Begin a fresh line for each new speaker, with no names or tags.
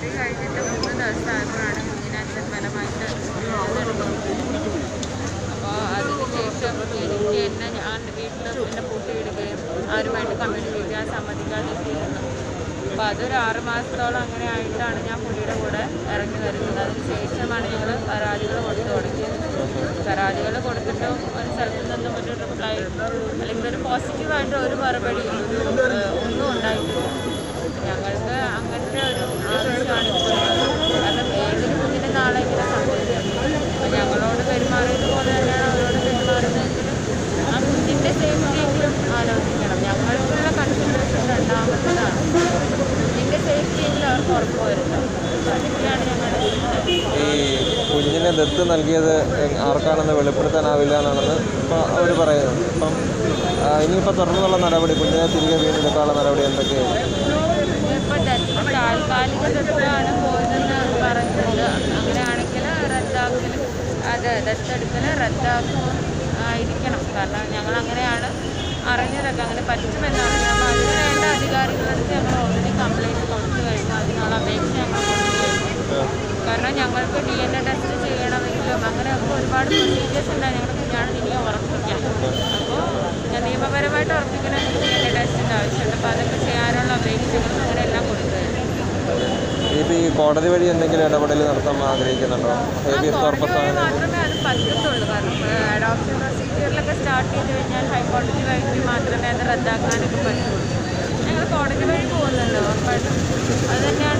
Delivery കഴിഞ്ഞിട്ട് മൂന്ന് ദിവസമായപ്പോഴാണ് കുഞ്ഞിനെ അച്ഛൻ ബലമായിട്ട് അപ്പോൾ അതിനുശേഷം എനിക്ക് എന്നെ ഞാൻ വീട്ടിൽ എന്നെ പൂട്ടിയിടുകയും ആരുമായിട്ട് കമ്മ്യൂണിക്കേറ്റ് ചെയ്യാൻ സമ്മതിക്കാതിരിക്കുന്നു അപ്പോൾ അതൊരു ആറ് മാസത്തോളം അങ്ങനെ ആയിട്ടാണ് ഞാൻ പുള്ളിയുടെ കൂടെ ഇറങ്ങി വരുന്നത് അതിന് ശേഷമാണ് ഞങ്ങൾ പരാതികൾ കൊടുത്തു തുടങ്ങിയത് പരാതികൾ കൊടുത്തിട്ടും ഒരു സ്ഥലത്ത് നിന്നും ഒരു റിപ്ലൈ അല്ലെങ്കിൽ ഒരു പോസിറ്റീവായിട്ട് ഒരു മറുപടി ഒരു, ഏഹ്, ഒന്നും ഉണ്ടായിട്ടില്ല ഞങ്ങൾക്ക് അങ്ങനത്തെ ഒരു ആവശ്യമാണ് ഇപ്പോൾ ഉള്ളത്. കാരണം ഏതൊരു കുഞ്ഞിന് നാളെ ഇങ്ങനെ സംഭവിക്കാം അപ്പോൾ ഞങ്ങളോട് പെരുമാറിയത് പോലെ തന്നെയാണ് അവരോട് പെരുമാറുന്നതെങ്കിലും ആ കുഞ്ഞിൻ്റെ സേഫ്റ്റിയെങ്കിലും ആലോചിക്കണം ഞങ്ങൾക്കുള്ള കൺസിഡറേഷൻ രണ്ടാമത്തതാണ് കുഞ്ഞിൻ്റെ സേഫ്റ്റിയെങ്കിലും അവർക്ക് ഉറപ്പ് വരുത്തണം അതൊക്കെയാണ് ഞങ്ങളുടെ
ഈ കുഞ്ഞിനെ ദത്ത് നൽകിയത് എ- ആർക്കാണെന്ന് വെളിപ്പെടുത്താനാവില്ല എന്നാണെന്ന് ഇപ്പോൾ അവർ പറയുന്നത് ഇപ്പം ആ, ഇനിയിപ്പോൾ തുടർന്നുള്ള നടപടി കുഞ്ഞിനെ തിരികെ വീണ്ടെടുക്കാനുള്ള നടപടി എന്തൊക്കെയാണ്
ഇപ്പോൾ ദത്ത് താൽക്കാലിക ദത്താണ് പോയതെന്ന് പറയുന്നുണ്ട് അങ്ങനെയാണെങ്കിൽ റദ്ദാക്കൽ അത് ദത്തെടുക്കൽ റദ്ദാക്കും ആയിരിക്കണം കാരണം ഞങ്ങൾ അങ്ങനെയാണ് അറിഞ്ഞതൊക്കെ അങ്ങനെ പറ്റുമെന്നാണ് അപ്പോൾ അതിന് വേണ്ട അധികാരികളടുത്ത് ഞങ്ങൾ ഓൾറെഡി കംപ്ലയിൻറ്റ് കൊടുത്തു കഴിഞ്ഞു അതിനുള്ള അപേക്ഷ ഞങ്ങൾ കൊടുത്തു കഴിഞ്ഞു കാരണം ഞങ്ങൾക്ക് ഡി എൻ എ ടെസ്റ്റ് ചെയ്യണമെങ്കിലും അങ്ങനെയൊക്കെ ഒരുപാട് പ്രൊസീജിയേഴ്സ് ഉണ്ട് ഞങ്ങളുടെ കുഞ്ഞാണ് ഇനി ഉറപ്പിക്കാൻ അപ്പോൾ ഞാൻ നിയമപരമായിട്ട് ഉറപ്പിക്കണമെങ്കിൽ ഡി എൻ എ ടെസ്റ്റിൻ്റെ ആവശ്യമുണ്ട് അപ്പോൾ അതൊക്കെ ചെയ്യാനുള്ള അപേക്ഷകളും അങ്ങനെ എല്ലാം കൊടുത്തു കഴിഞ്ഞു
ഇനിയിപ്പോൾ ഈ കോടതി വഴി എന്തെങ്കിലും ഇടപെടൽ നടത്താൻ ആഗ്രഹിക്കുന്നുണ്ടോ ഹേബിയസ് കോർപ്പസ്
കോടതി വഴി
ആണ്
മാത്രമേ അത് പറ്റത്തുള്ളൂ കാരണം അഡോപ്ഷൻ പ്രൊസീജിയറിലൊക്കെ സ്റ്റാർട്ട് ചെയ്ത് കഴിഞ്ഞാൽ ഹൈക്കോടതി വഴി മാത്രമേ അത് റദ്ദാക്കാനൊക്കെ പറ്റുള്ളൂ ഞങ്ങൾ കോടതി വഴി പോകുന്നുണ്ട് ഉറപ്പായിട്ടും അത് തന്നെയാണ്